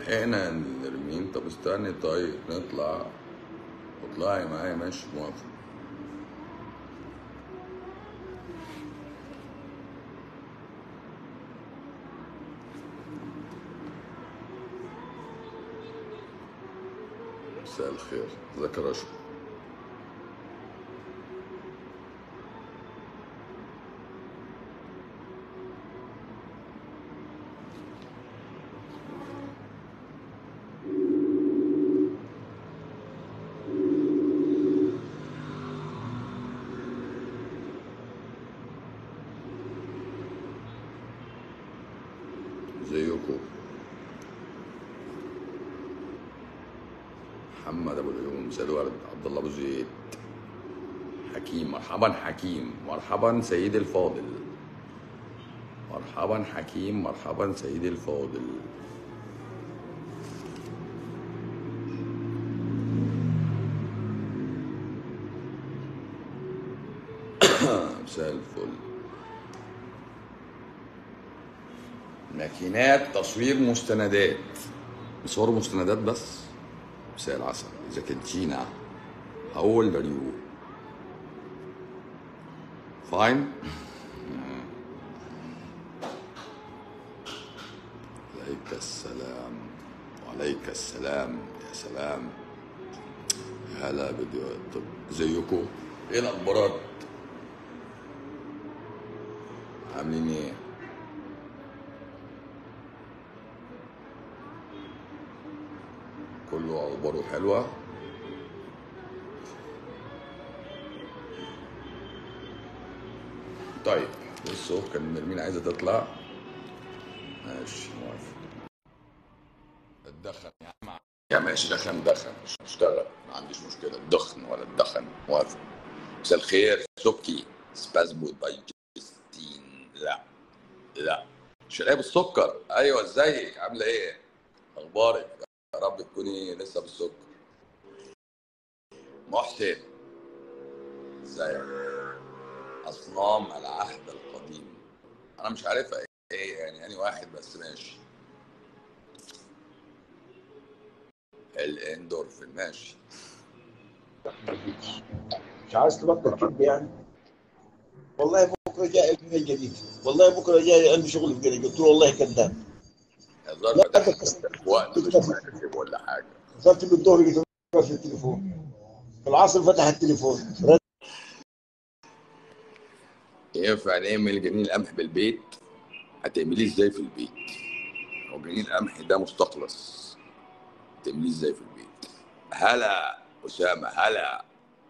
لحقنا نرمين طب استني طيب نطلع اطلعي معايا ماشي موافق مساء الخير ازيك يا رشا ازيكم محمد ابو العيون مساء الورد عبد الله ابو زيد حكيم مرحبا حكيم مرحبا سيدي الفاضل مرحبا حكيم مرحبا سيدي الفاضل مساء الفل ماكينات تصوير مستندات بيصوروا مستندات بس مساء العسل اذا كنت جينا how old are you fine عليك السلام وعليك السلام يا سلام هلا بدي طب زيكم ايه الاخبارات عاملين ايه كله اخباره حلوه طيب بصوا كان نرمين عايزه تطلع ماشي موافق الدخن يا عم يا ماشي دخن دخن مش هشتغل ما عنديش مشكله الدخن ولا الدخن موافق مساء الخير سكي سبازمود بايجستين لا لا شرايه بالسكر ايوه ازيك عامله ايه اخبارك يا رب تكوني لسه بالسكر محسن ازيك اصنام العهد القديم انا مش عارفها ايه يعني اني واحد بس ماشي الاندورفين ماشي مش عايز تبطل كذب يعني والله بكره جاي من الجديد والله بكره جاي عندي شغل في الجديد قلت له والله كذاب الظرف لا ده تكسر. وقت مش مناسب ولا حاجه وصلت بالظهر لقيته في التليفون في العصر فتح التليفون رد ينفع نعمل جنين القمح بالبيت هتعمليه ازاي في البيت هو جنين القمح ده مستخلص هتعمليه ازاي في البيت هلا اسامه هلا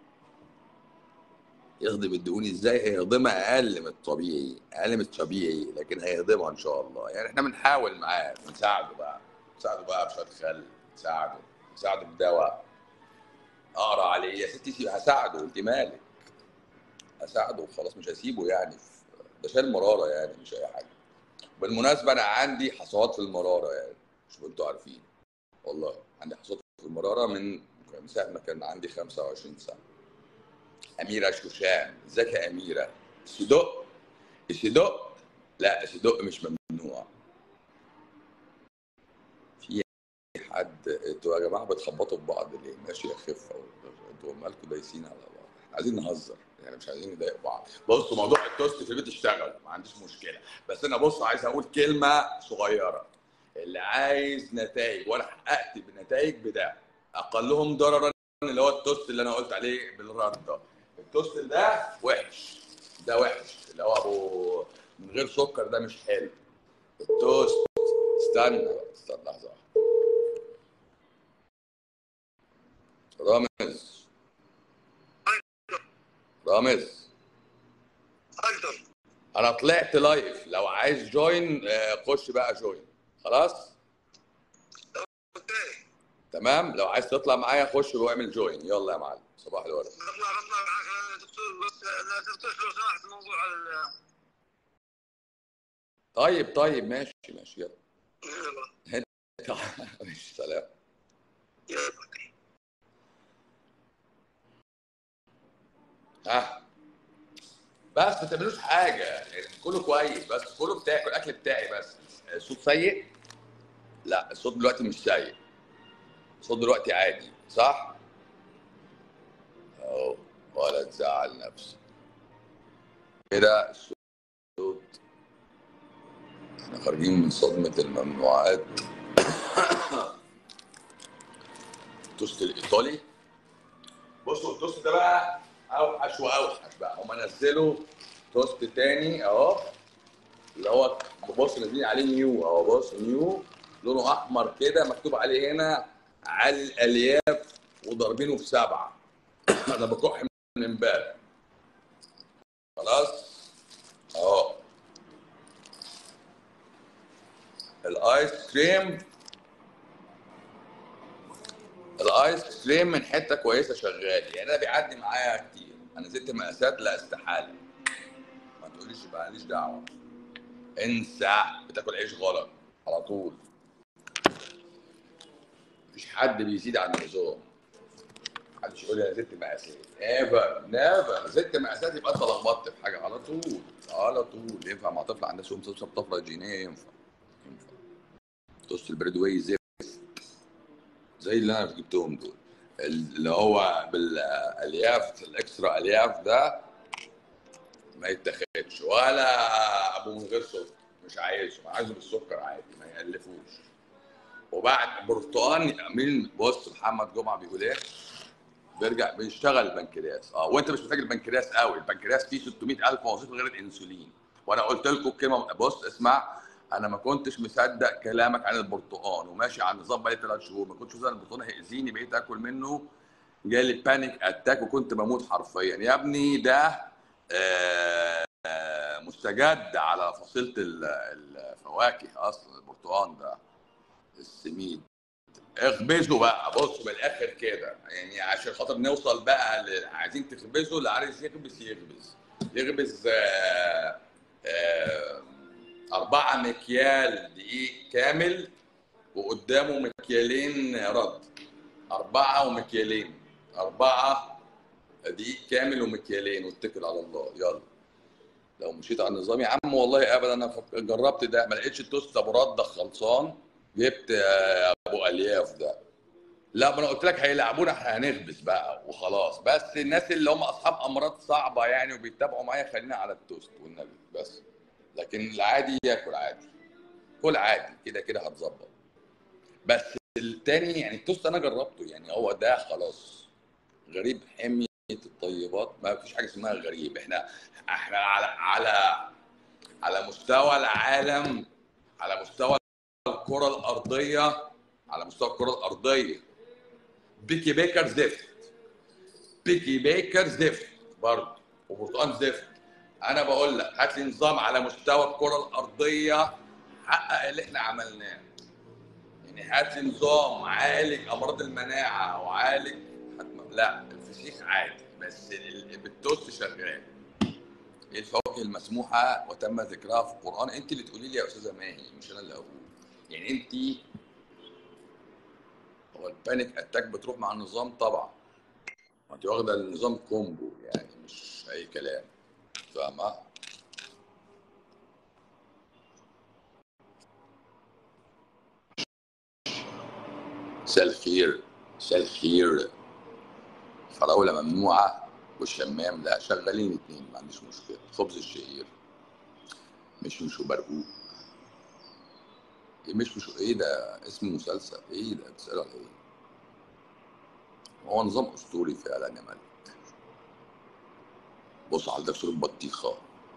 يهضم الدهون ازاي هيهضمها اقل من الطبيعي اقل من الطبيعي لكن هيهضمها ان شاء الله يعني احنا بنحاول معاه بنساعده بقى نساعده بقى بشويه خل نساعده نساعده بدواء اقرا عليه يا ستي هساعده انت مالك اساعده وخلاص مش هسيبه يعني ده شايل مراره يعني مش اي حاجه بالمناسبه انا عندي حصوات في المراره يعني مش انتوا عارفين والله عندي حصوات في المراره من من ساعه ما كان عندي 25 سنه اميره شوشان ازيك يا اميره صدق الصدق لا الصدق مش ممنوع في حد انتوا يا جماعه بتخبطوا في بعض ليه ماشي يا خفه انتوا مالكم دايسين على بعض احنا عايزين نهزر يعني مش عايزين نضايق بعض بصوا موضوع التوست في البيت اشتغل ما عنديش مشكله بس انا بص عايز اقول كلمه صغيره اللي عايز نتائج وانا حققت بالنتائج بده اقلهم ضررا اللي هو التوست اللي انا قلت عليه بالرد ده التوست ده وحش ده وحش اللي هو ابو من غير سكر ده مش حلو التوست استنى استنى لحظه واحدة. رامز رامز اقدر انا طلعت لايف لو عايز جوين آه، خش بقى جوين خلاص اوكي تمام لو عايز تطلع معايا خش واعمل جوين يلا يا معلم صباح الورد بطلع بطلع معك يا دكتور بس لا تفتح لو سمحت موضوع ال طيب طيب ماشي ماشي يلا يلا ماشي سلام يلا ها بس ما تعملوش حاجه يعني كله كويس بس كله بتاكل الاكل بتاعي بس الصوت سيء لا الصوت دلوقتي مش سيء الصوت دلوقتي عادي صح اهو ولا تزعل نفسك كده الصوت احنا خارجين من صدمة الممنوعات التوست الايطالي بصوا التوست ده بقى اوحش واوحش بقى هم نزلوا توست تاني اهو اللي هو بص نازلين عليه نيو اهو بص نيو لونه احمر كده مكتوب عليه هنا على الالياف وضاربينه في سبعه انا بكح من امبارح خلاص اهو الايس كريم الايس كريم من حته كويسه شغال يعني انا بيعدي معايا كتير انا زدت مقاسات لا استحاله ما تقوليش بقى ماليش دعوه انسى بتاكل عيش غلط على طول مفيش حد بيزيد عن اللزوم محدش يقول لي انا زدت مقاسات ايفر نيفر زدت مقاسات يبقى انت لخبطت في حاجه على طول على طول ينفع مع طفل عنده سوم توصل طفره جينيه ينفع ينفع توست البريدواي زفت زي اللي انا جبتهم دول اللي هو بالالياف الاكسترا الياف ده ما يتاخدش ولا ابو من غير سكر مش عايزه عايزه بالسكر عادي ما يالفوش وبعد برتقان مين بص محمد جمعه بيقول ايه بيرجع بيشتغل البنكرياس اه وانت مش محتاج البنكرياس قوي البنكرياس فيه 600000 وظيفه غير الانسولين وانا قلت لكم كلمه بص اسمع انا ما كنتش مصدق كلامك عن البرتقال وماشي على النظام بقالي ثلاث شهور ما كنتش مصدق البرتقال هيأذيني بقيت اكل منه جالي بانيك اتاك وكنت بموت حرفيا يا ابني ده آه، آه، مستجد على فصيله ال- الفواكه اصلا البرتقال ده السميد اخبزوا بقى بصوا من الاخر كده يعني عشان خاطر نوصل بقى ل- عايزين تخبزوا اللي عايز يخبز يخبز يخبز آه، آه، أربعة مكيال دقيق كامل وقدامه مكيالين رد أربعة ومكيالين أربعة دقيق كامل ومكيالين واتكل على الله يلا لو مشيت على النظام يا عم والله ابدا انا فك- جربت ده ما لقيتش التوست ابو رده خلصان جبت آه، ابو الياف ده لا ما انا قلت لك هيلعبونا احنا هنخبز بقى وخلاص بس الناس اللي هم اصحاب امراض صعبه يعني وبيتابعوا معايا خلينا على التوست والنبي بس لكن العادي ياكل عادي كل عادي كده كده هتظبط بس التاني يعني التوست انا جربته يعني هو ده خلاص غريب حمية الطيبات ما فيش حاجه اسمها غريب احنا احنا على على على مستوى العالم على مستوى الكره الارضيه على مستوى الكره الارضيه بيكي بيكر زفت بيكي بيكر زفت برضه وبرتقال زفت انا بقول لك هات لي نظام على مستوى الكره الارضيه حقق اللي احنا عملناه يعني هات لي نظام عالج امراض المناعه وعالج هتم- لا الفسيخ عادي بس ال- بالتوست شغال ايه الفواكه المسموحه وتم ذكرها في القران انت اللي تقولي لي يا استاذه ماهي مش انا اللي اقول يعني انت هو البانيك اتاك بتروح مع النظام طبعا ما انت واخده النظام كومبو يعني مش اي كلام فاهمه مساء الخير مساء الخير فراولة ممنوعة والشمام لا شغالين اتنين ما عنديش مشكلة خبز الشعير مش مش وبرقوق ايه مش مش ايه ده اسم مسلسل ايه ده بتسألوا على ايه هو نظام اسطوري فعلا يا ملك بص على ده في صورة بطيخة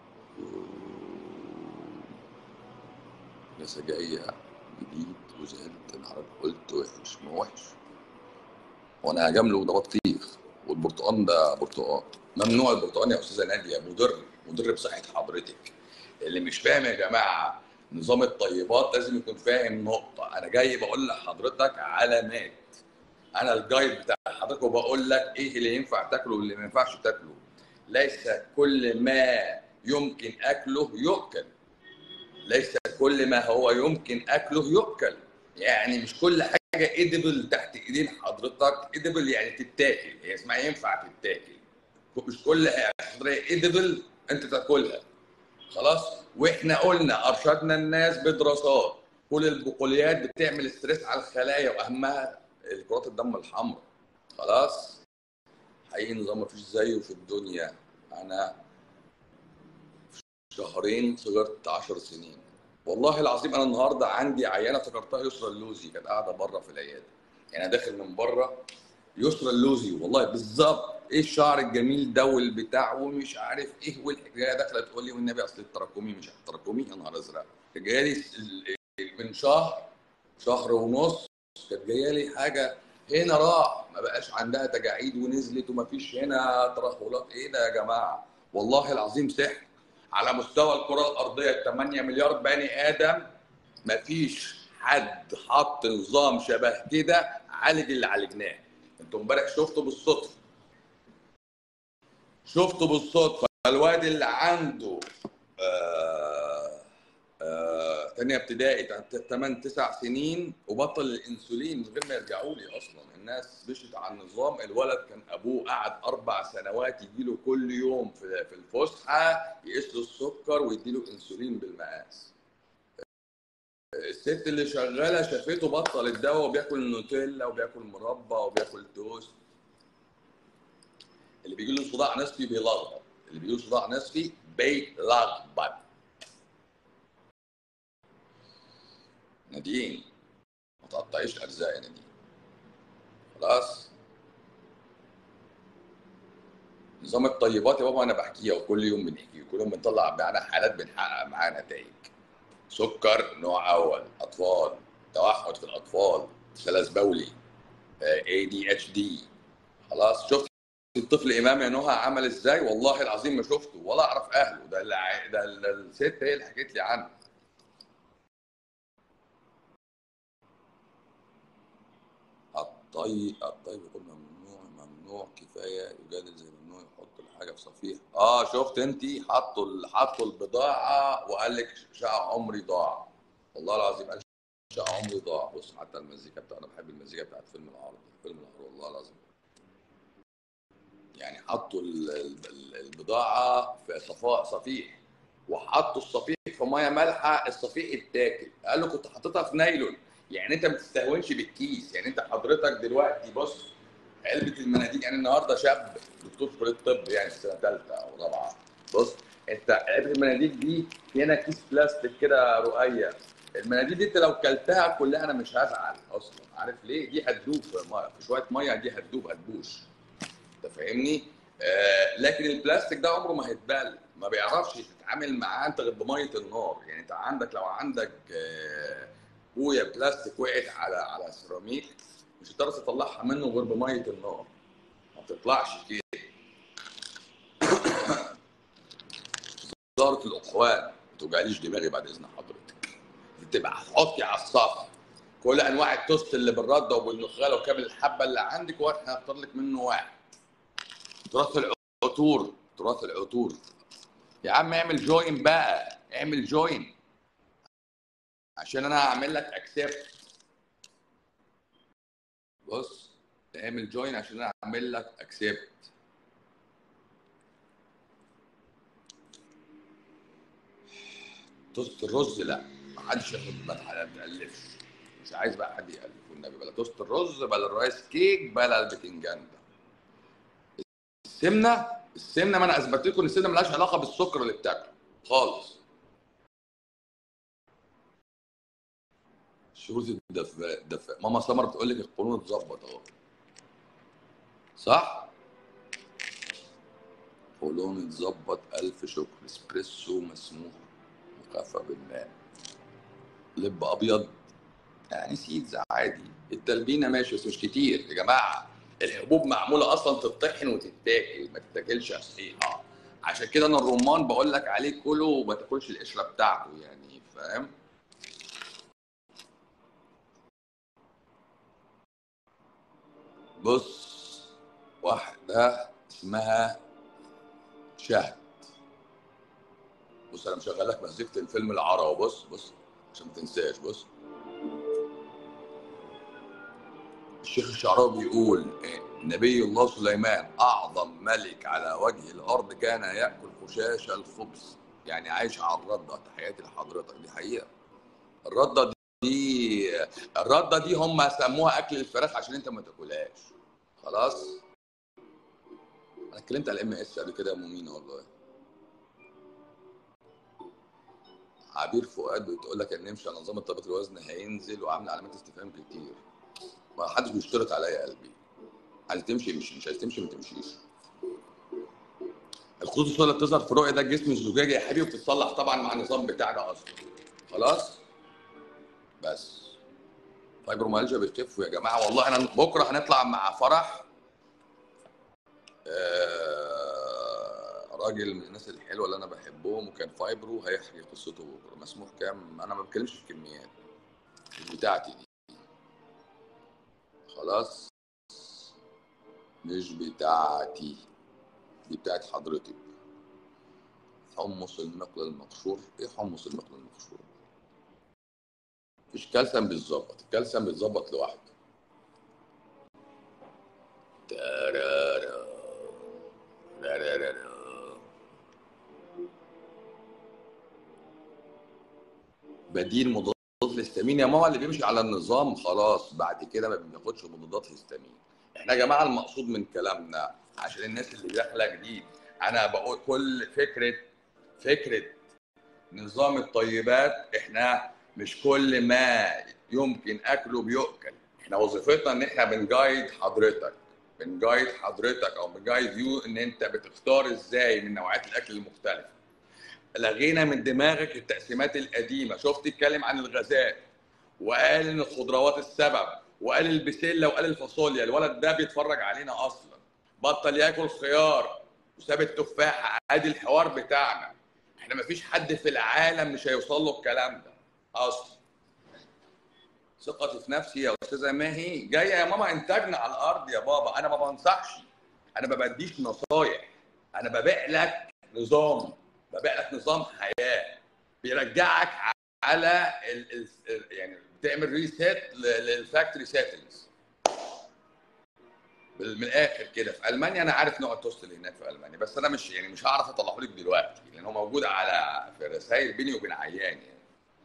لسه جاية جديد وزعلت انا عارف قلت وحش ما هو وحش وانا هجامله ده بطيخ والبرتقال ده برتقال ممنوع البرتقال يا استاذه ناديه مضر مضر بصحه حضرتك اللي مش فاهم يا جماعه نظام الطيبات لازم يكون فاهم نقطه انا جاي بقول لحضرتك علامات انا الجايد بتاع حضرتك وبقول لك ايه اللي ينفع تاكله واللي ما ينفعش تاكله ليس كل ما يمكن اكله يؤكل ليس كل ما هو يمكن اكله يؤكل يعني مش كل حاجه ادبل تحت ايدين حضرتك ادبل يعني تتاكل هي اسمها ينفع تتاكل مش كل حضرتك ادبل انت تاكلها خلاص واحنا قلنا ارشدنا الناس بدراسات كل البقوليات بتعمل ستريس على الخلايا واهمها كرات الدم الحمراء خلاص حقيقي نظام مفيش زيه في الدنيا انا في شهرين صغرت 10 سنين والله العظيم انا النهارده عندي عيانه افتكرتها يسرى اللوزي كانت قاعده بره في العياده يعني انا داخل من بره يسرى اللوزي والله بالظبط ايه الشعر الجميل ده والبتاع ومش عارف ايه والحكايه داخله تقول لي والنبي اصل التراكمي مش التراكمي يا نهار ازرق جايه لي من شهر شهر ونص كانت جايه لي حاجه هنا راح ما بقاش عندها تجاعيد ونزلت وما فيش هنا ترهلات ايه ده يا جماعه والله العظيم سحر على مستوى الكره الارضيه 8 مليار بني ادم ما فيش حد حط نظام شبه كده عالج اللي عالجناه انتوا امبارح شفتوا بالصدفه شفتوا بالصدفه الواد اللي عنده آه آه تانية ابتدائي 8 9 سنين وبطل الانسولين من غير ما يرجعوا لي اصلا الناس مشيت على النظام الولد كان ابوه قعد اربع سنوات يجي له كل يوم في في الفسحه يقيس له السكر ويدي له انسولين بالمقاس الست اللي شغاله شافته بطل الدواء وبياكل نوتيلا وبياكل مربى وبياكل توست اللي بيجي له صداع نصفي بيلخبط اللي بيجي له صداع نصفي بيلخبط نادين ما تقطعيش ارزاق يا نادين خلاص نظام الطيبات يا بابا انا بحكيها وكل يوم بنحكيه كل يوم بنطلع معانا حالات بنحقق معاها نتائج سكر نوع اول اطفال توحد في الاطفال ثلاث بولي اي دي اتش دي خلاص شفت الطفل امام يا نهى عمل ازاي والله العظيم ما شفته ولا اعرف اهله ده اللي ع- ده ال- الست هي اللي حكت لي عنه الطيب الطيب يقول ممنوع ممنوع كفايه يجادل زي ممنوع يحط الحاجه في صفيح اه شفت انت حطوا ال- حطوا البضاعه وقال لك شقى عمري ضاع والله العظيم قال شقى عمري ضاع بص حتى المزيكا بتاع انا بحب المزيكا بتاعت فيلم العربي فيلم العربي والله العظيم يعني حطوا ال- ال- ال- البضاعه في صفاء صفيح وحطوا الصفيح في ميه مالحه الصفيح اتاكل قال له كنت حاططها في نايلون يعني انت ما بتستهونش بالكيس يعني انت حضرتك دلوقتي بص علبه المناديل يعني النهارده شاب دكتور في كليه الطب يعني في سنه ثالثه او رابعه بص انت علبه المناديل دي هنا كيس بلاستيك كده رقيه المناديل دي انت لو كلتها كلها انا مش هزعل اصلا عارف ليه؟ دي هتدوب في مية- في شويه ميه دي هتدوب هتبوش انت فاهمني؟ آه لكن البلاستيك ده عمره ما هيتبل ما بيعرفش تتعامل معاه انت غير بميه النار يعني انت عندك لو عندك آه بويه بلاستيك وقعت على على سيراميك مش هتقدر تطلعها منه غير بميه النار ما بتطلعش كده وزاره الاخوان ما توجعليش دماغي بعد اذن حضرتك بتبقى هتحطي على الصف كل انواع التوست اللي بالرده وبالنخاله وكامل الحبه اللي عندك واحنا هختار لك منه واحد تراث العطور تراث العطور يا عم اعمل جوين بقى اعمل جوين عشان انا هعمل لك اكسبت بص اعمل جوين عشان انا هعمل لك اكسبت توست الرز لا ما حدش ياخد ما تالفش مش عايز بقى حد يالف والنبي بلا توست الرز بلا الرايس كيك بلا البتنجان ده السمنه السمنه ما انا اثبت لكم ان السمنه ملهاش علاقه بالسكر اللي بتاكله خالص شروط الدفاء دفاء ماما سمر بتقول لك القولون اتظبط اهو صح؟ قولون اتظبط الف شكر اسبريسو مسموح مخفف بالماء لب ابيض يعني سيدز عادي التلبينه ماشي بس مش كتير يا جماعه الحبوب معموله اصلا تطحن وتتاكل ما تتاكلش صحيحه عشان كده انا الرمان بقول لك عليه كله وما تاكلش القشره بتاعته يعني فاهم بص واحده اسمها شهد بص انا مشغل لك مزيكه الفيلم العربي بص بص عشان ما تنساش بص الشيخ الشعراوي بيقول إيه، نبي الله سليمان اعظم ملك على وجه الارض كان ياكل خشاش الخبز يعني عايش على الرده تحياتي لحضرتك دي حقيقه الرده دي الرده دي هم سموها اكل الفراخ عشان انت ما تاكلهاش خلاص انا اتكلمت على الام اس قبل كده يا مؤمنه والله عبير فؤاد بتقول لك ان نمشي على نظام اضطرابات الوزن هينزل وعامله علامات استفهام كتير ما حدش بيشترط عليا يا قلبي عايز تمشي مش مش عايز تمشي ما تمشيش الخطوط السوداء اللي بتظهر في رؤيه ده الجسم الزجاجي يا حبيبي وبتتصلح طبعا مع النظام بتاعنا اصلا خلاص بس فايبرومالجيا بيختفوا يا جماعه والله انا بكره هنطلع مع فرح آه، راجل من الناس الحلوه اللي انا بحبهم وكان فايبرو هيحكي قصته بكره مسموح كام انا ما بتكلمش في كميات مش بتاعتي دي خلاص مش بتاعتي دي بتاعت حضرتك حمص المقلى المقشور ايه حمص المقلى المقشور مفيش كالسيوم بيتظبط الكالسيوم بيتظبط لوحده تارارا. رارارارا. بديل مضادات الهستامين يا ماما اللي بيمشي على النظام خلاص بعد كده ما بناخدش مضادات هستامين احنا يا جماعه المقصود من كلامنا عشان الناس اللي داخله جديد انا بقول كل فكره فكره نظام الطيبات احنا مش كل ما يمكن اكله بيؤكل احنا وظيفتنا ان احنا بنجايد حضرتك بنجايد حضرتك او بنجايد يو ان انت بتختار ازاي من نوعيات الاكل المختلفه لغينا من دماغك التقسيمات القديمه شفت اتكلم عن الغازات وقال ان الخضروات السبب وقال البسله وقال الفاصوليا الولد ده بيتفرج علينا اصلا بطل ياكل خيار وساب التفاحه ادي الحوار بتاعنا احنا مفيش حد في العالم مش هيوصل له الكلام ده اصلا ثقتي في نفسي يا استاذه ماهي جايه يا ماما انتاجنا على الارض يا بابا انا ما بنصحش انا ما بديش نصايح انا ببيع لك نظام ببيع لك نظام حياه بيرجعك على ال ال يعني بتعمل ريسيت للفاكتوري سيتنجز من الاخر كده في المانيا انا عارف نوع التوست اللي هناك في المانيا بس انا مش يعني مش هعرف اطلعه لك دلوقتي لان هو موجود على في رسائل بيني وبين عيان يعني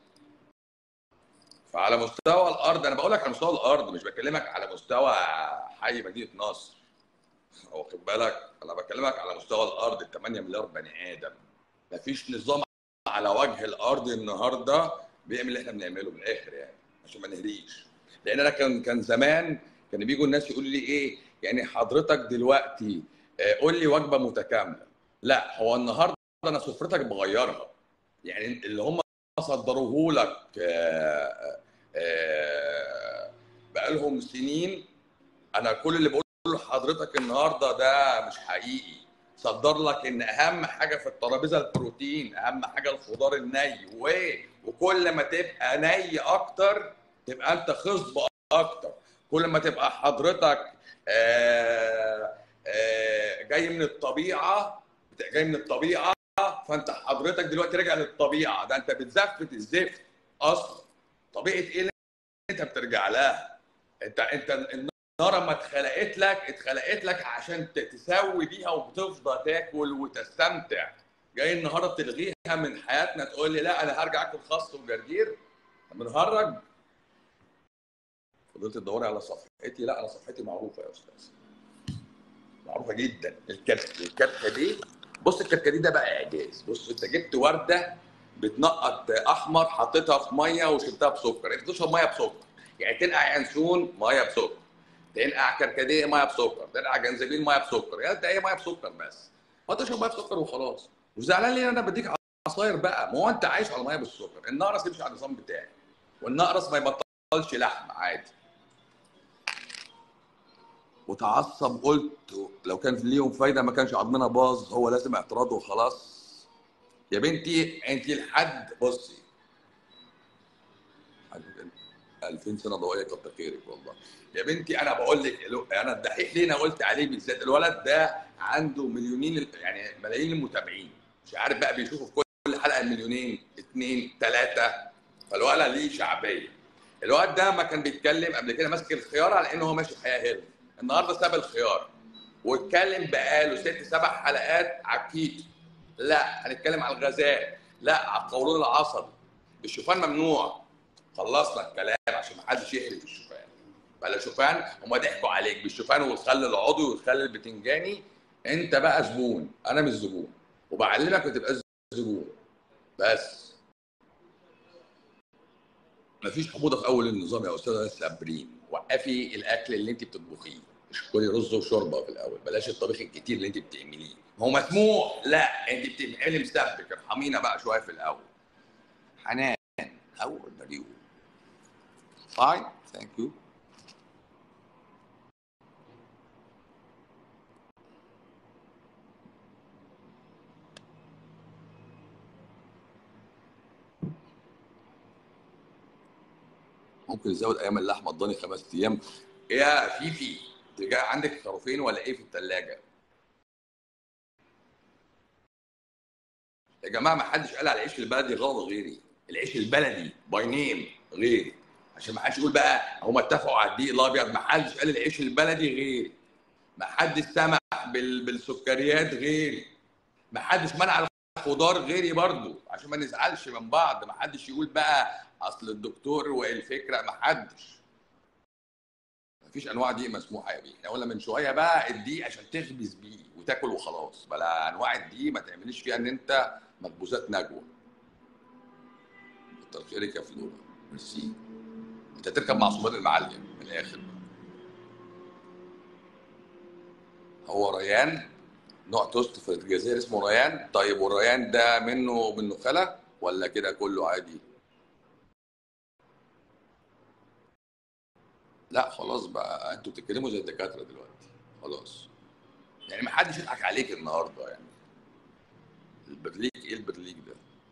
فعلى مستوى الارض انا بقول لك على مستوى الارض مش بكلمك على مستوى حي مدينه نصر واخد بالك انا بكلمك على مستوى الارض ال 8 مليار بني ادم مفيش نظام على وجه الارض النهارده بيعمل اللي احنا بنعمله من الاخر يعني عشان ما نهريش لان انا كان كان زمان كان بيجوا الناس يقولوا لي ايه يعني حضرتك دلوقتي آه، قول لي وجبه متكامله لا هو النهارده انا سفرتك بغيرها يعني اللي هم صدروه لك آه، آه، بقالهم سنين انا كل اللي بقوله لحضرتك النهارده ده مش حقيقي صدر لك ان اهم حاجه في الترابيزه البروتين اهم حاجه الخضار الني و وكل ما تبقى ني اكتر تبقى انت خصب اكتر كل ما تبقى حضرتك آه، آه، جاي من الطبيعه جاي من الطبيعه فانت حضرتك دلوقتي راجع للطبيعه ده انت بتزفت الزفت اصلا طبيعه ايه اللي انت بترجع لها انت انت النار لما اتخلقت لك اتخلقت لك عشان ت- تسوي بيها وتفضى تاكل وتستمتع جاي النهارده تلغيها من حياتنا تقول لي لا انا هرجع اكل خس وجرجير بنهرج فضلت تدوري على صفحتي لا انا صفحتي معروفه يا استاذ معروفه جدا الكرك الكركه دي بص الكركه دي ده بقى اعجاز بص انت جبت ورده بتنقط احمر حطيتها في ميه وشربتها بسكر انت تشرب ميه بسكر يعني تنقع ينسون ميه بسكر تنقع كركديه ميه بسكر تنقع جنزبيل ميه بسكر يعني انت ايه ميه بسكر بس ما تشرب ميه بسكر وخلاص وزعلان ليه انا بديك عصاير بقى ما هو انت عايش على ميه بالسكر النقرس يمشي على النظام بتاعي والنقرس ما يبطلش لحم عادي وتعصب قلت لو كان ليهم فايده ما كانش عضمنا باظ هو لازم اعتراض وخلاص يا بنتي انت لحد بصي 2000 سنه ضوئيه كتر خيرك والله يا بنتي انا بقول لك الو- انا الدحيح ليه انا قلت عليه بالذات الولد ده عنده مليونين يعني ملايين المتابعين مش عارف بقى بيشوفوا في كل حلقه مليونين اثنين ثلاثه فالولد ليه شعبيه الواد ده ما كان بيتكلم قبل كده ماسك الخيار على انه هو ماشي حياه هيلث النهارده ساب الخيار واتكلم بقاله ست سبع حلقات على الكيتو لا هنتكلم على الغازات لا على القولون العصبي الشوفان ممنوع خلصنا الكلام عشان ما حدش يهري في الشوفان بلا شوفان هما ضحكوا عليك بالشوفان والخل العضوي والخل البتنجاني انت بقى زبون انا مش زبون وبعلمك ما تبقاش زبون بس مفيش حموضه في اول النظام يا استاذه سابرين وقفي الاكل اللي انت بتطبخيه مش كلي رز وشوربه في الاول بلاش الطبيخ الكتير اللي انت بتعمليه هو مسموح لا انت بتعملي مسبك ارحمينا بقى شويه في الاول حنان how old are you fine thank you ممكن يزود ايام اللحمه الضاني خمس ايام يا فيفي تجا عندك خروفين ولا ايه في الثلاجه يا جماعه ما حدش قال على العيش البلدي غلط غيري العيش البلدي باي نيم غيري عشان ما حدش يقول بقى هم اتفقوا على الدقيق الابيض ما حدش قال العيش البلدي غيري ما حدش سمح بال... بالسكريات غيري ما حدش منع الخضار غيري برضو عشان ما نزعلش من بعض ما حدش يقول بقى اصل الدكتور والفكره ما حدش مفيش انواع دقيق مسموحه يا بيه احنا قلنا من شويه بقى الدقيق عشان تخبز بيه وتاكل وخلاص بلا انواع الدقيق ما تعمليش فيها ان انت مخبوزات نجوى كتر خيرك يا فلوره ميرسي انت تركب مع صبان المعلم من الاخر بقى. هو ريان نوع توست في الجزائر اسمه ريان طيب والريان ده منه منه خلا ولا كده كله عادي لا خلاص بقى انتوا بتتكلموا زي الدكاتره دلوقتي خلاص يعني ما حدش يضحك عليك النهارده يعني البرليك ايه البرليك ده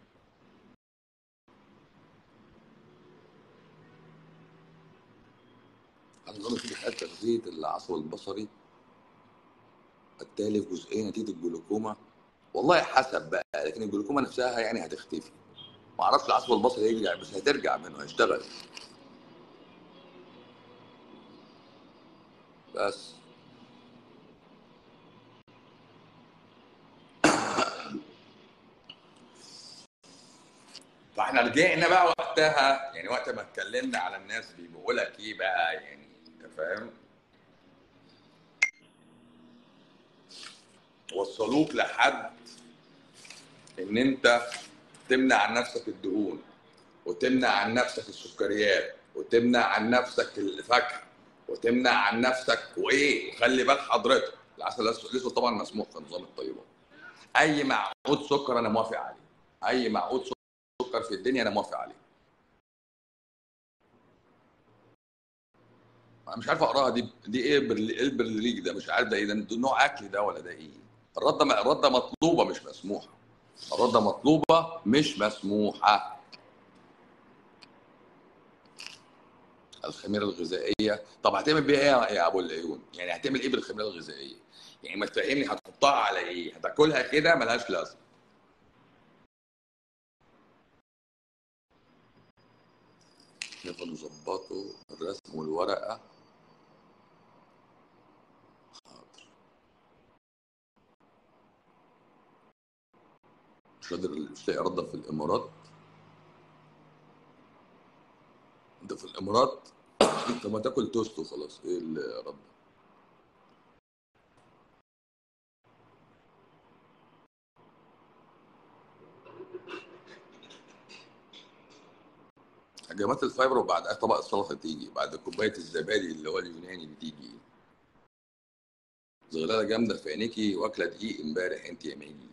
نظام في حالة تغذية العصب البصري التالف جزئيا نتيجة الجلوكوما والله حسب بقى لكن الجلوكوما نفسها يعني هتختفي ما اعرفش العصب البصري يرجع بس هترجع منه هيشتغل بس فاحنا رجعنا بقى وقتها يعني وقت ما اتكلمنا على الناس بيقولوا لك ايه بقى يعني انت فاهم وصلوك لحد ان انت تمنع عن نفسك الدهون وتمنع عن نفسك السكريات وتمنع عن نفسك الفاكهه وتمنع عن نفسك وايه وخلي بال حضرتك العسل الاسود طبعا مسموح في نظام الطيبات اي معقود سكر انا موافق عليه اي معقود سكر في الدنيا انا موافق عليه انا مش عارف اقراها دي دي ايه برل- ايه البرليج ده مش عارف ده ايه ده ده نوع اكل ده ولا ده ايه الرده الرده مطلوبه مش مسموحه الرده مطلوبه مش مسموحه الخميره الغذائيه طب هتعمل بيها ايه يا ابو العيون يعني هتعمل ايه بالخميره الغذائيه يعني ما تفهمني هتحطها على ايه هتاكلها كده ملهاش لازمه نبقى نظبطه الرسم والورقه حاضر مش قادر مش لاقي رده في الامارات انت في الامارات انت ما تاكل توست وخلاص ايه الرد هجمات الفايبر وبعد طبق السلطه تيجي بعد كوبايه الزبادي اللي هو اليوناني اللي تيجي زغلله جامده في عينيكي واكله دقيق امبارح انت يا ميجي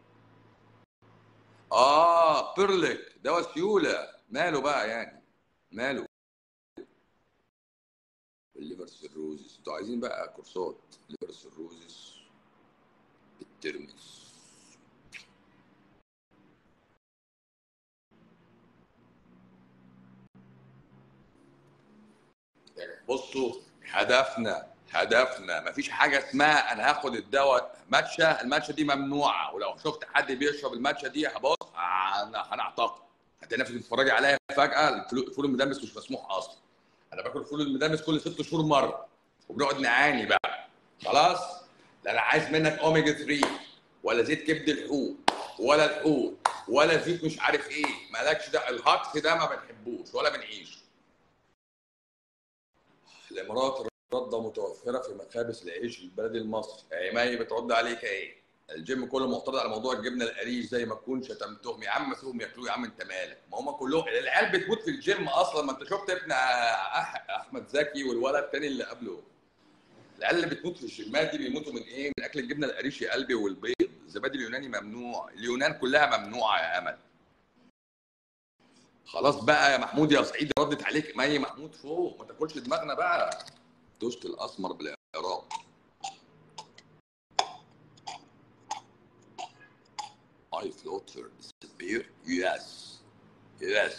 اه بيرلك دواء سيوله ماله بقى يعني ماله الليفر سيروزس انتوا عايزين بقى كورسات ليفر سيروزس الترمس يعني بصوا هدفنا هدفنا مفيش حاجه اسمها انا هاخد الدواء ماتشا الماتشا دي ممنوعه ولو شفت حد بيشرب الماتشا دي هبص انا هنعتقد هتلاقي نفسك بتتفرجي عليا فجاه الفلو- الفول المدمس مش مسموح اصلا انا باكل الفول المدمس كل ست شهور مره وبنقعد نعاني بقى خلاص لا انا عايز منك اوميجا 3 ولا زيت كبد الحوت ولا الحوت ولا فيك مش عارف ايه مالكش ده الهكس ده ما بنحبوش ولا بنعيش الامارات رده متوفره في مخابز العيش البلدي المصري عماي بترد عليك ايه الجيم كله معترض على موضوع الجبنه القريش زي ما تكون شتمتهم يا عم سيبهم ياكلوه يا عم انت مالك ما هم كلهم العيال بتموت في الجيم اصلا ما انت شفت ابن أح- احمد زكي والولد التاني اللي قبله العيال اللي بتموت في الجيمات دي بيموتوا من ايه؟ من اكل الجبنه القريش يا قلبي والبيض الزبادي اليوناني ممنوع اليونان كلها ممنوعه يا امل خلاص بقى يا محمود يا صعيدي ردت عليك مي محمود فوق ما تاكلش دماغنا بقى توست الاسمر بالعراق I floater disappear yes yes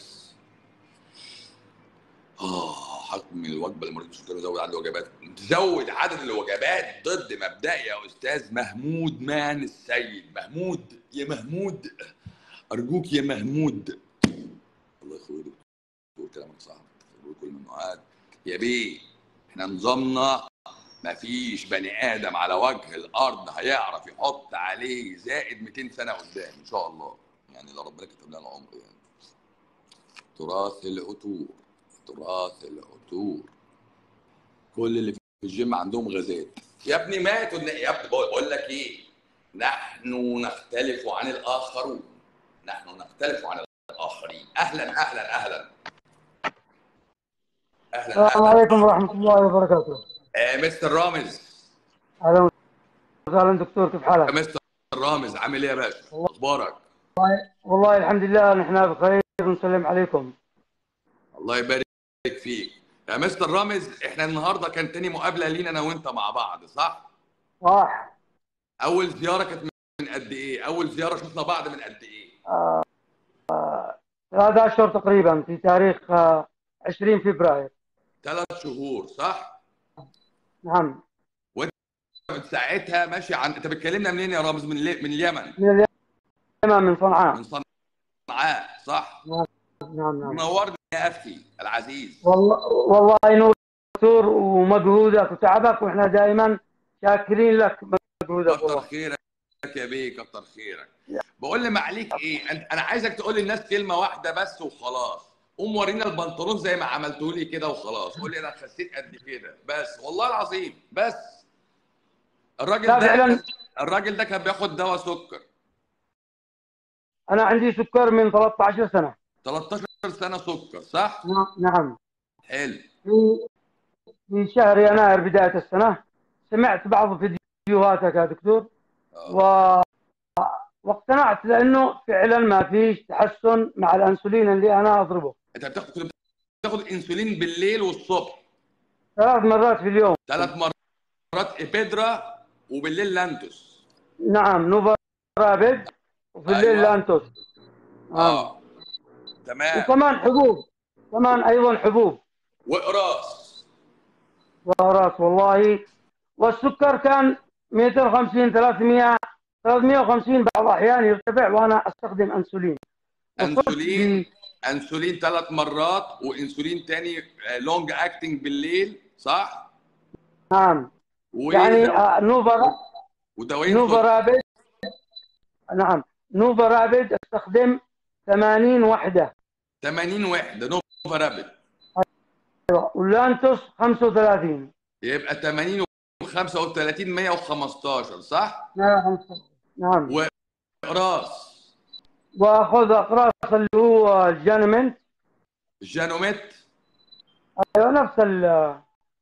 اه حكم الوجبه لمريض السكر يزود عدد الوجبات تزود عدد الوجبات ضد مبدئي يا استاذ محمود مان السيد محمود يا محمود ارجوك يا محمود الله يخوي دكتور كلامك صح تقول كل الممنوعات يا بيه احنا نظامنا مفيش بني ادم على وجه الارض هيعرف يحط عليه زائد 200 سنه قدام ان شاء الله يعني لو ربنا كتب لنا العمر يعني تراث العطور تراث العطور كل اللي في الجيم عندهم غازات يا ابني ماتوا يا ابني بقول لك ايه نحن نختلف عن الاخرون نحن نختلف عن الاخرين اهلا اهلا اهلا اهلا السلام اهلا عليكم ورحمة الله وبركاته آه مستر رامز أهلا وسهلا دكتور كيف يا حالك؟ مستر رامز عامل ايه يا باشا اخبارك والله الحمد لله نحن بخير ونسلم عليكم الله يبارك فيك يا مستر رامز احنا النهارده كان تاني مقابله لينا انا وانت مع بعض صح صح اول زياره كانت من قد ايه اول زياره شفنا بعض من قد ايه ثلاثة أشهر تقريبا في تاريخ آه، 20 فبراير ثلاث شهور صح نعم من ساعتها ماشي عن انت بتكلمنا منين يا رامز من لي... من اليمن من اليمن من صنعاء من صنعاء صح نعم نعم منورني يا اخي العزيز والله والله نور دكتور ومجهودك وتعبك واحنا دائما شاكرين لك مجهودك كتر والله خيرك يا بيه كتر خيرك بقول لي معليك ايه أنت- انا عايزك تقول للناس كلمه واحده بس وخلاص قوم ورينا البنطلون زي ما عملته لي كده وخلاص قول لي انا خسيت قد كده بس والله العظيم بس الراجل لا ده فعلا الراجل ده كان بياخد دواء سكر أنا عندي سكر من 13 سنة 13 سنه سكر صح نعم نعم حلو في في شهر يناير بداية السنة سمعت بعض فيديوهاتك يا دكتور آه. و... واقتنعت لأنه فعلا ما فيش تحسن مع الأنسولين اللي أنا أضربه انت بتاخد كنت بتاخد انسولين بالليل والصبح ثلاث مرات في اليوم ثلاث مرات ابيدرا وبالليل لانتوس نعم نوفا رابد وفي الليل أيوة. لانتوس نعم. اه تمام وكمان حبوب كمان أيضا حبوب واقراص وراس والله والسكر كان 250 300 350 بعض الأحيان يرتفع وأنا أستخدم أنسولين وصلت انسولين ب- انسولين ثلاث مرات وانسولين تاني لونج اكتنج بالليل صح؟ نعم و... يعني آه، نوفا ودوايين نوفا سكر. رابد نعم نوفا رابد استخدم 80 وحده 80 وحده نوفا رابد واللانتوس 35 يبقى 80 و35 115 صح؟ نعم اقراص واخذ اقراص اللي هو الجانمنت جانوميت ايوه نفس ال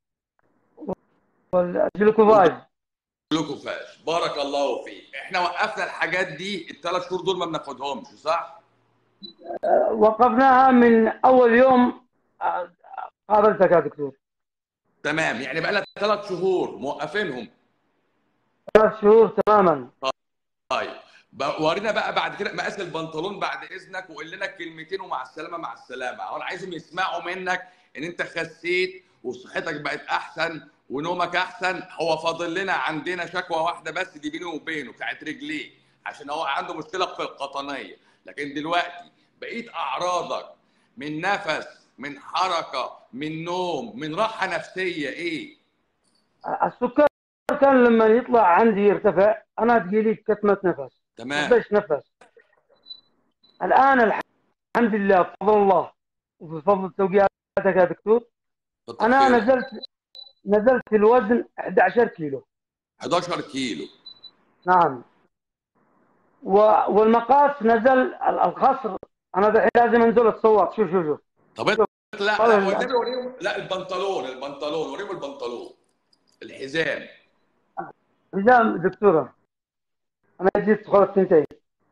الجلوكوفاج جلوكوفاج بارك الله فيك احنا وقفنا الحاجات دي الثلاث شهور دول ما بناخدهمش صح؟ وقفناها من اول يوم آه، قابلتك يا دكتور تمام يعني بقى لنا ثلاث شهور موقفينهم ثلاث شهور تماما طيب بقى- ورينا بقى بعد كده مقاس البنطلون بعد اذنك وقول لنا كلمتين ومع السلامه مع السلامه انا عايزهم يسمعوا منك ان انت خسيت وصحتك بقت احسن ونومك احسن هو فاضل لنا عندنا شكوى واحده بس دي بينه وبينه بتاعت رجليه عشان هو عنده مشكله في القطنيه لكن دلوقتي بقيت اعراضك من نفس من حركه من نوم من راحه نفسيه ايه السكر كان لما يطلع عندي يرتفع انا تجيلي كتمه نفس تمام مش نفس الان الحمد لله بفضل الله وبفضل توجيهاتك يا دكتور كتر انا خيرك. نزلت نزلت في الوزن 11 كيلو 11 كيلو نعم و... والمقاس نزل ال- الخصر انا دحين لازم انزل اتصور شوف شوف شوف طب انت لا لا طبعاً. والنبي وريهم لا البنطلون البنطلون وريهم البنطلون الحزام حزام دكتوره انا جيت خلص سنتين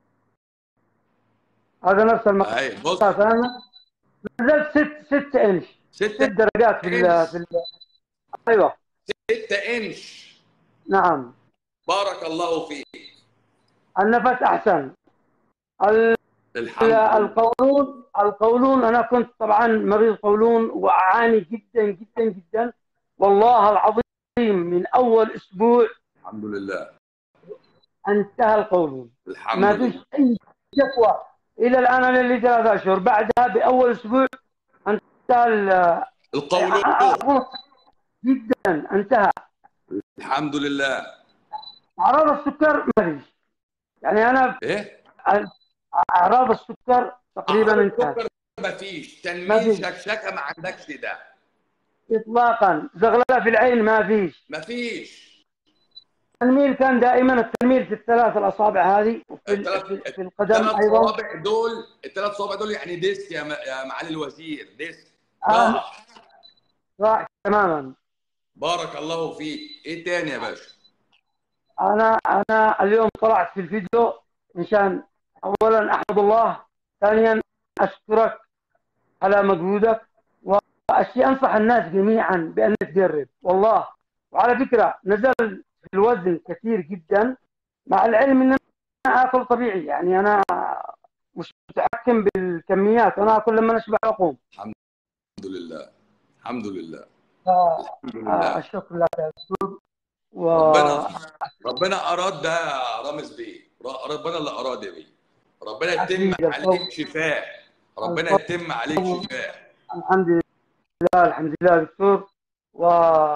هذا نفس المقاس اهي بص انا نزلت ست ست انش ست 6 درجات في ال... في ال... ايوه 6 انش نعم بارك الله فيك النفس احسن ال... الحمد لله القولون القولون انا كنت طبعا مريض قولون واعاني جدا جدا جدا والله العظيم من اول اسبوع الحمد لله انتهى القولون الحمد ما فيش لله اي شكوى الى الان انا لي ثلاثة اشهر بعدها باول اسبوع انتهى ال- القولون أقول جدا انتهى الحمد لله اعراض السكر ما فيش يعني انا ايه اعراض السكر تقريبا أعراض انتهت السكر مفيش ما تنميل فيش. شكشكه ما عندكش ده اطلاقا زغلله في العين ما فيش مفيش التنميل كان دائما التنميل في الثلاث الاصابع هذه وفي ال- الثلاث في- في القدم الثلاث ايضا صوابع دول الثلاث صوابع دول يعني ديسك يا, م... يا معالي الوزير ديسك آه. راح راح تماما بارك الله فيك ايه تاني يا باشا انا انا اليوم طلعت في الفيديو مشان اولا احمد الله ثانيا اشكرك على مجهودك واشي انصح الناس جميعا بان تجرب والله وعلى فكره نزل في الوزن كثير جدا مع العلم ان انا اكل طبيعي يعني انا مش متحكم بالكميات انا اكل لما اشبع واقوم الحمد لله الحمد لله آه، الحمد آه، لله الشكر لك يا دكتور و... ربنا ربنا اراد ده يا رامز بيه ر- ربنا اللي اراد يا بيه ربنا يتم أكيد، عليك شفاء ربنا الفضل. يتم عليك شفاء الحمد لله الحمد لله يا دكتور و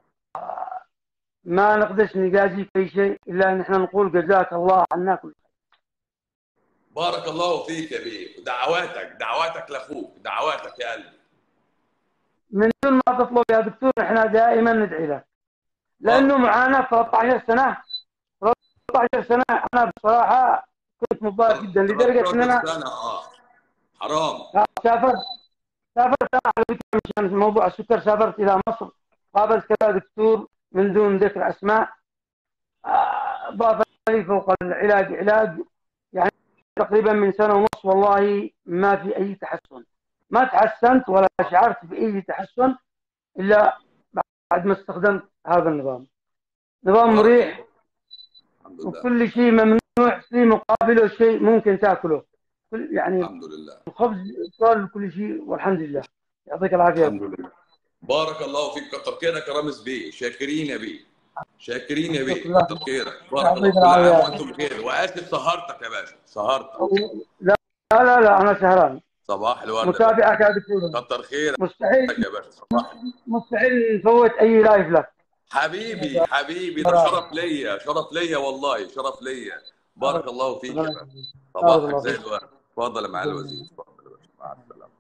ما نقدرش نجازيك اي شيء الا ان احنا نقول جزاك الله عنا كل شيء. بارك الله فيك يا بيه ودعواتك دعواتك لاخوك دعواتك يا قلبي من دون ما تطلب يا دكتور احنا دائما ندعي لك لانه معانا 13 سنه 13 سنه انا بصراحه كنت متضايق جدا لدرجه ان انا سنة اه حرام سافرت سافرت انا على فكره مشان موضوع السكر سافرت الى مصر قابلت كذا دكتور من دون ذكر اسماء آه، ضاف لي فوق العلاج علاج يعني تقريبا من سنه ونص والله ما في اي تحسن ما تحسنت ولا شعرت باي تحسن الا بعد ما استخدمت هذا النظام نظام مريح الحمد لله وكل شيء ممنوع في مقابله شيء ممكن تاكله كل يعني الحمد لله الخبز صار كل شيء والحمد لله يعطيك العافيه الحمد لله بارك الله فيك كتر خيرك يا رامز بيه شاكرين يا بيه شاكرين يا بيه شكرا. كتر خيرك بارك الله يعطيك كل عام العافية. وانتم بخير واسف سهرتك يا باشا سهرتك لا لا لا انا سهران صباح الورد يا متابعك يا دكتور باشا. كتر خيرك مستحيل يا باشا صباح مستحيل نفوت اي لايف لك حبيبي حبيبي ده شرف ليا شرف ليا والله شرف ليا بارك الله فيك يا باشا صباحك الله زي فيك. الورد اتفضل يا معالي الوزير اتفضل يا باشا مع السلامه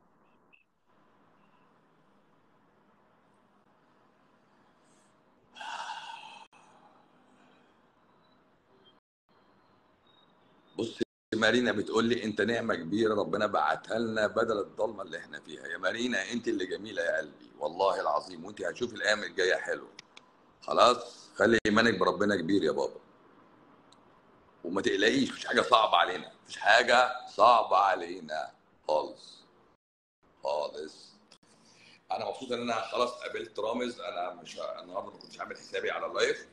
بص مارينا بتقول لي انت نعمه كبيره ربنا بعتها لنا بدل الضلمه اللي احنا فيها يا مارينا انت اللي جميله يا قلبي والله العظيم وانت هتشوفي الايام الجايه حلوه خلاص خلي ايمانك بربنا كبير يا بابا وما تقلقيش مفيش حاجه صعبه علينا مفيش حاجه صعبه علينا خالص خالص انا مبسوط ان انا خلاص قابلت رامز انا مش النهارده ما كنتش عامل حسابي على اللايف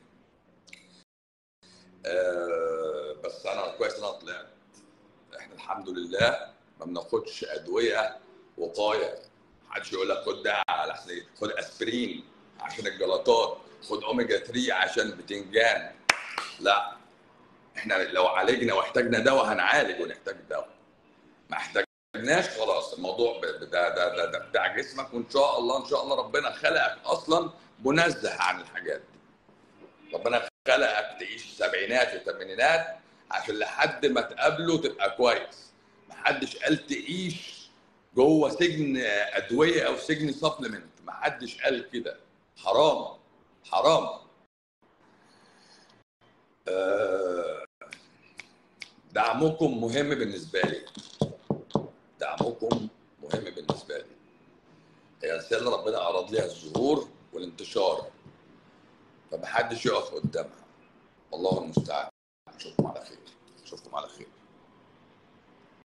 آه بس انا كويس ان انا طلعت احنا الحمد لله ما بناخدش ادويه وقايه محدش يقول لك خد ده على احسن إيه؟ خد اسبرين عشان الجلطات خد اوميجا 3 عشان بتنجان لا احنا لو عالجنا واحتاجنا دواء هنعالج ونحتاج دواء ما احتاجناش خلاص الموضوع ب- ب- ده ده ده, ده بتاع جسمك وان شاء الله ان شاء الله ربنا خلقك اصلا منزه عن الحاجات دي ربنا خلقك تعيش السبعينات والثمانينات عشان لحد ما تقابله تبقى كويس ما محدش قال تعيش جوه سجن ادويه او سجن سبلمنت محدش قال كده حرام حرام آه، دعمكم مهم بالنسبه لي دعمكم مهم بالنسبه لي هي رساله ربنا اراد لها الظهور والانتشار فمحدش يقف قدامها والله المستعان اشوفكم على خير اشوفكم على خير